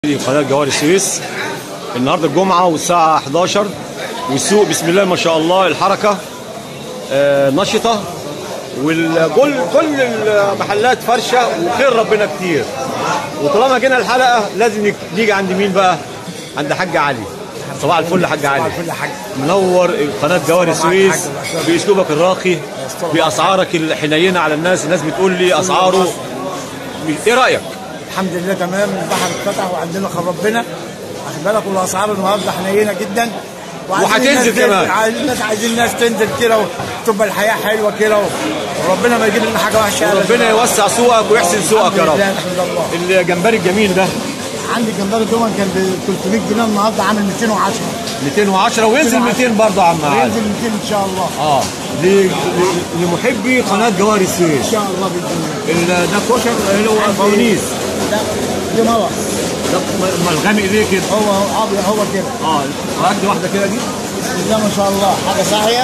في قناه جوهر السويس النهارده الجمعه والساعه 11 والسوق بسم الله ما شاء الله الحركه آه، نشطه وكل كل المحلات فرشه وخير ربنا كتير وطالما جينا الحلقه لازم نك- نيجي عند مين بقى؟ عند حاج علي صباح الفل يا حاج علي الفل حاج منور قناه جوهر السويس باسلوبك الراقي باسعارك الحنينه على الناس الناس بتقول لي اسعاره ايه رايك؟ الحمد لله تمام البحر اتفتح وعندنا خير ربنا واخد بالك والاسعار النهارده حنينه جدا وعايزين وهتنزل الناس كمان. تنزل- عايزين الناس عايزين الناس تنزل كده وتبقى الحياه حلوه كده وربنا ما يجيب لنا حاجه وحشه أبداً. ربنا يوسع سوقك ويحسن سوقك يا الحمد رب لله، الحمد لله الجمبري الجميل ده عندي جمبري دوما كان ب 300 جنيه النهارده عامل 210 210 وينزل 200 برضه يا عم علي هينزل 200 ان شاء الله اه ل- ل- لمحبي قناه جوهر السويس ان شاء الله باذن الله ال- ده كشر اللي هو فوانيس لا دي مرض ده م- ملغمي ليه كده هو هو أبيض، هو كده اه ادي واحده كده دي بسم الله ما شاء الله حاجه صاحيه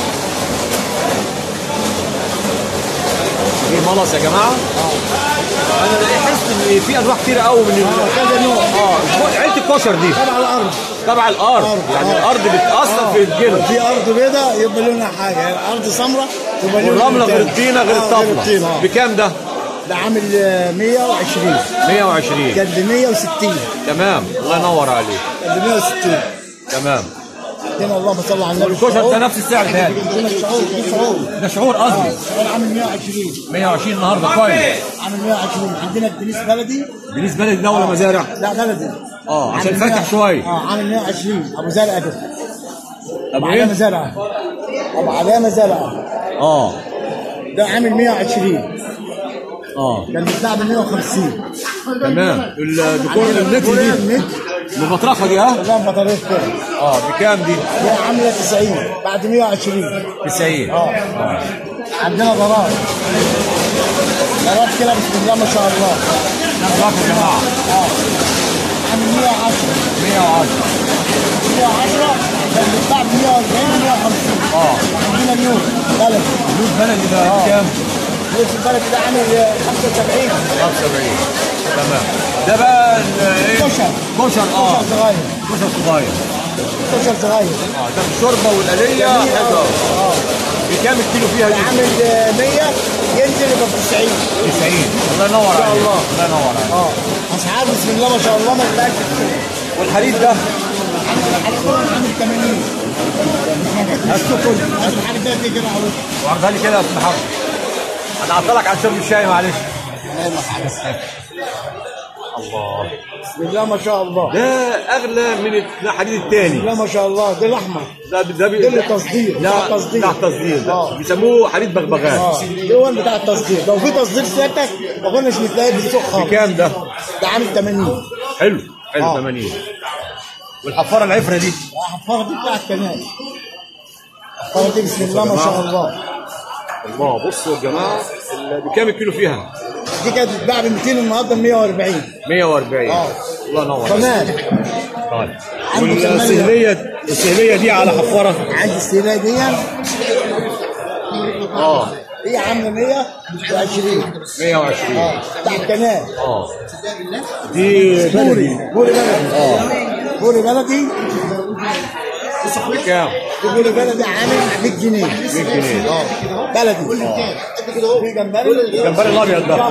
دي ملص يا جماعه انا لاحظت ان في انواع كتير قوي من ال- كذا نوع اه عيله الكشر دي تبع الارض تبع الارض أرض، يعني آه. الارض بتاثر في الجلد في ارض بيضاء يبقى لونها حاجه يعني الارض سمراء يبقى لونها والرمله غير تاني. الطينه غير آه، الطفله الطينه آه. بكام ده؟ ده عامل آه، 120 120 كان ب 160 تمام الله ينور عليك كان ب 160 تمام هنا اللهم صل على النبي الكشر ده نفس السعر ده هنا الشعور دي شعور ده شعور قصدي الشعور عامل 120 120 النهارده كويس عامل 120 عندنا الدنيس بلدي بالنسبه لي ده ولا مزارع لا بلدي اه عشان عامل فاتح 100 شويه اه عامل 120 ابو زرقاء ده طب ابو علامه ايه؟ زرقاء ابو علامه زرقاء اه ده عامل 120 اه كان بيتباع ب 150 تمام الديكور عندنا النت الديكور دي النت المبطرخه دي ها كلها بطاريات كده اه بكام دي؟ دي عامله 90 بعد 120 90 اه عندنا ضرار ضرار كده بسم الله ما شاء الله نظافه يا جماعه اه عامل 110 110 110 كان بيتباع ب 140 150 اه عندنا نيوز بلد فلوس بلدي ده آه. بكام؟ نيوز البلد ده عامل 75 75 تمام ده بقى ال- ايه؟ كشر كشر اه كشر صغير كشر صغير كشر صغير اه ده الشوربه والقليه حلوه اه بكام الكيلو فيها دي؟ عامل 100 ينزل يبقى ب 90 90 الله ينور شاء عليك الله. الله ينور عليك اه اسعار بسم الله ما شاء الله ما تلاقيش والحديد ده عامل 80 هاتوا كله الحاجه ده كده على وشه وعرضها لي كده يا استاذ محمد انا هعطلك عن شرب الشاي معلش الله بسم الله ما شاء الله ده اغلى من الحديد بسم الثاني الله ما شاء الله ده الاحمر ده ده بي- ده اللي تصدير لا بتاع تصدير بتاع تصدير ده آه. بيسموه حديد بغبغان اه ده هو اللي بتاع التصدير لو في تصدير سيادتك ما كناش نتلاقي في السوق خالص بكام ده؟ ده عامل 80 حلو حلو آه. 80 والحفاره العفره دي الحفاره دي بتاع الكنال الحفاره دي بسم الله ما شاء الله الله بصوا يا جماعه ال- بكام الكيلو فيها؟ دي كانت بتتباع ب 200 النهارده ب 140 140 آه. الله ينور كمان طيب عنده ثمانية. والسهليه السهليه دي على حفاره عندي السيله دي اه هي عامله 120 120 اه بتاع الكنال اه دي بلدي بوري بلدي اه بوري بلدي بكام؟ دي بوري بلدي عامل 100 جنيه 100 جنيه اه بلدي في جمبري الجمبري الابيض ده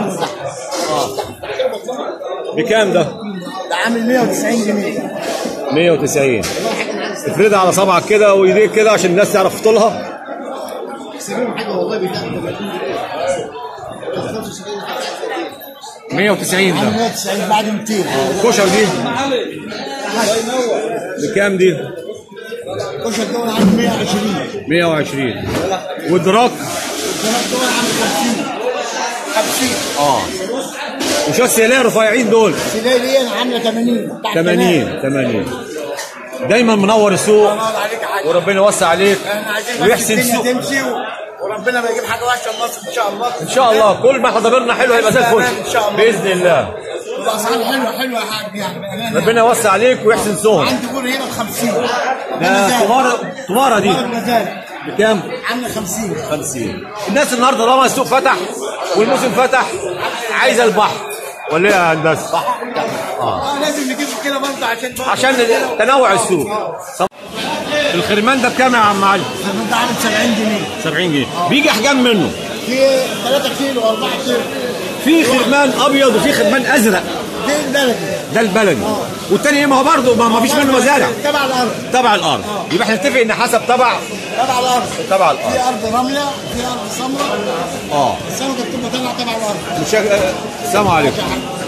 بكام ده؟ ده عامل 190 جنيه 190 افردها على صبعك كده وايديك كده عشان الناس تعرف طولها 190 عامل ده 190 بعد 200 الكشر دي بكام دي؟ كشر دول عامل 120 120 ودراك الجمال دول عامل 50 50 اه وشو السيليه رفيعين دول السيله دي عامله 80 بتاع 80 80 دايما منور السوق الله عليك يا حاج وربنا يوسع عليك احنا عايزين بس ويحسن الدنيا السوق تمشي و... وربنا ما يجيب حاجه وحشه لمصر ان شاء الله ان شاء الله كل ما حضرنا حلو هيبقى زي الفل إن شاء الله. باذن الله الاسعار حلوه حلوه يا حاج يعني بأمانة. ربنا يوسع عليك ويحسن سوقك عندي كور هنا ب 50 ده تمارة تمارة دي مزارع بكام؟ عامله 50 50 الناس النهارده طالما السوق فتح والموسم فتح عايزه البحر ولا ايه يا هندسه؟ اه لازم نجيب كده برضه عشان برضه عشان تنوع السوق الخرمان ده بكام يا عم علي؟ الخرمان ده عامل 70 جنيه 70 جنيه بيجي احجام منه في 3 كيلو 4 كيلو في خرمان ابيض وفي خرمان ازرق دي البلدي ده البلدي والتاني ايه ما هو برضه ما ما فيش منه مزارع تبع الارض تبع الارض يبقى احنا نتفق ان حسب تبع تبع الارض تبع الارض في ارض رمله في ارض سمراء اه السمكه بتبقى طالعه تبع الارض مش السلام عليكم